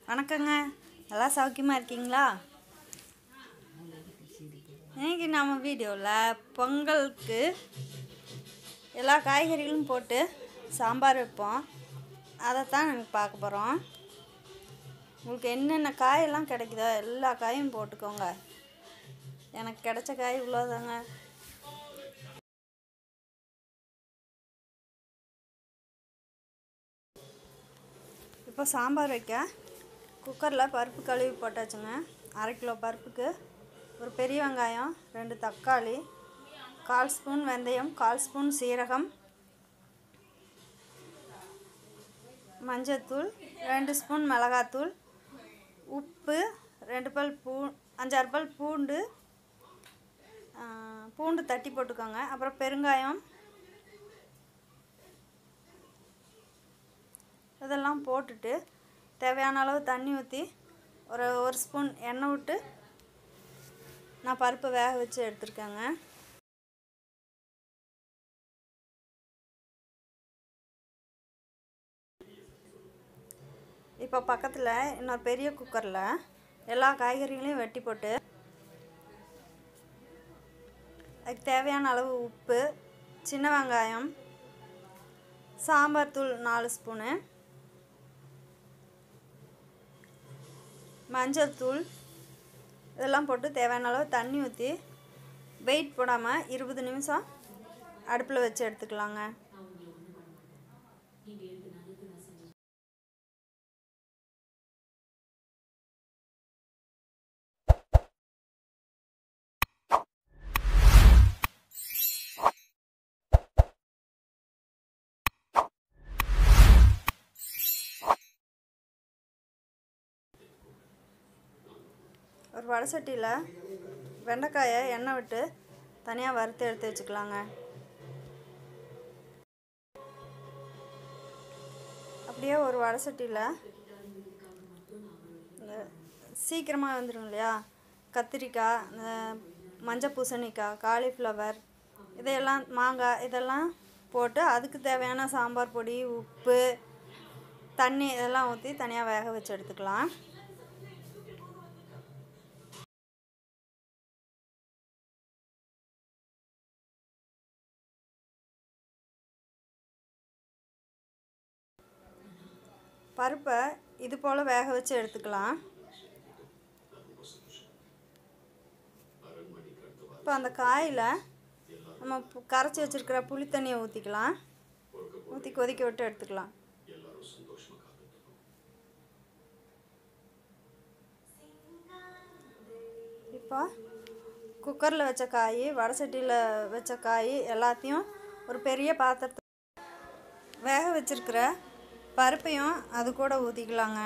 வணக்கங்க நல்லா சௌக்கியமாக இருக்கீங்களா இன்னைக்கு நம்ம வீடியோவில் பொங்கலுக்கு எல்லா காய்கறிகளும் போட்டு சாம்பார் வைப்போம் அதைத்தான் நாங்கள் பார்க்க போகிறோம் உங்களுக்கு என்னென்ன காயெல்லாம் கிடைக்குதோ எல்லா காயும் போட்டுக்கோங்க எனக்கு கிடைச்ச காய் இவ்வளோதாங்க இப்போ சாம்பார் வைக்க குக்கரில் பருப்பு கழுவி போட்டாச்சுங்க அரை கிலோ பருப்புக்கு ஒரு பெரிய வெங்காயம் ரெண்டு தக்காளி கால் ஸ்பூன் வெந்தயம் கால் ஸ்பூன் சீரகம் மஞ்சத்தூள் ரெண்டு ஸ்பூன் மிளகாத்தூள் உப்பு ரெண்டு பல் பூ அஞ்சாறு பல் பூண்டு ஆ, பூண்டு தட்டி போட்டுக்கோங்க அப்புறம் பெருங்காயம் இதெல்லாம் போட்டுட்டு தேவையான அளவு தண்ணி ஊற்றி ஒரு ஒரு ஸ்பூன் எண்ணெய் விட்டு நான் பருப்பை வேக வச்சு எடுத்துருக்கேங்க இப்போ பக்கத்தில் இன்னொரு பெரிய குக்கரில் எல்லா காய்கறிகளையும் வெட்டி போட்டு அதுக்கு தேவையான அளவு உப்பு சின்ன வெங்காயம் சாம்பார் தூள் நாலு ஸ்பூனு மஞ்சள் தூள் இதெல்லாம் போட்டு தேவையான அளவு தண்ணி ஊற்றி வெயிட் போடாமல் இருபது நிமிஷம் அடுப்பில் வச்சு எடுத்துக்கலாங்க ஒரு வடை சட்டியில் வெண்டைக்காயை எண்ணெய் விட்டு தனியாக வறுத்து எடுத்து வச்சுக்கலாங்க அப்படியே ஒரு வடை சட்டியில் இந்த சீக்கிரமாக வந்துடும் இல்லையா கத்திரிக்காய் இந்த மஞ்சள் பூசணிக்காய் காலிஃப்ளவர் இதையெல்லாம் மாங்காய் இதெல்லாம் போட்டு அதுக்கு தேவையான சாம்பார் பொடி உப்பு தண்ணி இதெல்லாம் ஊற்றி தனியாக வேக வச்சு எடுத்துக்கலாம் பருப்பை இது போல் வேக வச்சு எடுத்துக்கலாம் இப்போ அந்த காயில் நம்ம பு- கரைச்சி வச்சுருக்கிற புளி தண்ணியை ஊற்றிக்கலாம் ஊற்றி கொதிக்க விட்டு எடுத்துக்கலாம் இப்போ குக்கரில் வச்ச காய் வடை சட்டியில் வச்ச காய் எல்லாத்தையும் ஒரு பெரிய பாத்திரத்தில் வேக வச்சிருக்கிற பருப்பையும் அது கூட ஊற்றிக்கலாங்க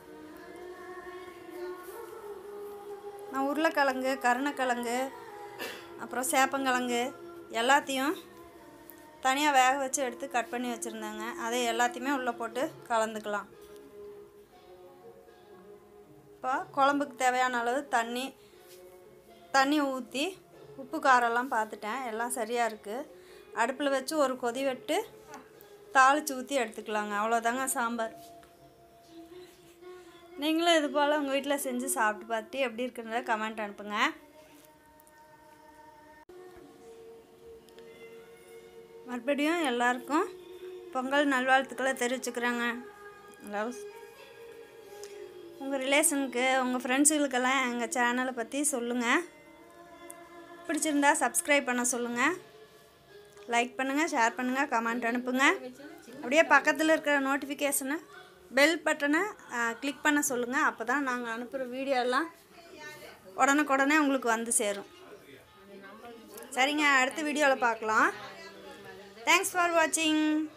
நான் உருளைக்கிழங்கு கருணக்கிழங்கு அப்புறம் சேப்பங்கிழங்கு எல்லாத்தையும் தனியாக வேக வச்சு எடுத்து கட் பண்ணி வச்சுருந்தேங்க அதை எல்லாத்தையுமே உள்ளே போட்டு கலந்துக்கலாம் இப்போ குழம்புக்கு தேவையான அளவு தண்ணி தண்ணி ஊற்றி உப்பு காரம்லாம் பார்த்துட்டேன் எல்லாம் சரியாக இருக்குது அடுப்பில் வச்சு ஒரு கொதி விட்டு தாளித்து ஊற்றி எடுத்துக்கலாங்க அவ்வளோதாங்க சாம்பார் நீங்களும் இது போல் உங்கள் வீட்டில் செஞ்சு சாப்பிட்டு பார்த்துட்டு எப்படி இருக்குன்றத கமெண்ட் அனுப்புங்க மறுபடியும் எல்லாருக்கும் பொங்கல் நல்வாழ்த்துக்களை தெரிவிச்சுக்கிறேங்க எல்லாரும் உங்கள் ரிலேஷனுக்கு உங்கள் ஃப்ரெண்ட்ஸுகளுக்கெல்லாம் எங்கள் சேனலை பற்றி சொல்லுங்கள் பிடிச்சிருந்தா சப்ஸ்கிரைப் பண்ண சொல்லுங்கள் லைக் பண்ணுங்கள் ஷேர் பண்ணுங்கள் கமெண்ட் அனுப்புங்க அப்படியே பக்கத்தில் இருக்கிற நோட்டிஃபிகேஷனை பெல் பட்டனை கிளிக் பண்ண சொல்லுங்கள் அப்போ தான் நாங்கள் அனுப்புகிற வீடியோ எல்லாம் உடனுக்குடனே உங்களுக்கு வந்து சேரும் சரிங்க அடுத்த வீடியோவில் பார்க்கலாம் தேங்க்ஸ் ஃபார் வாட்சிங்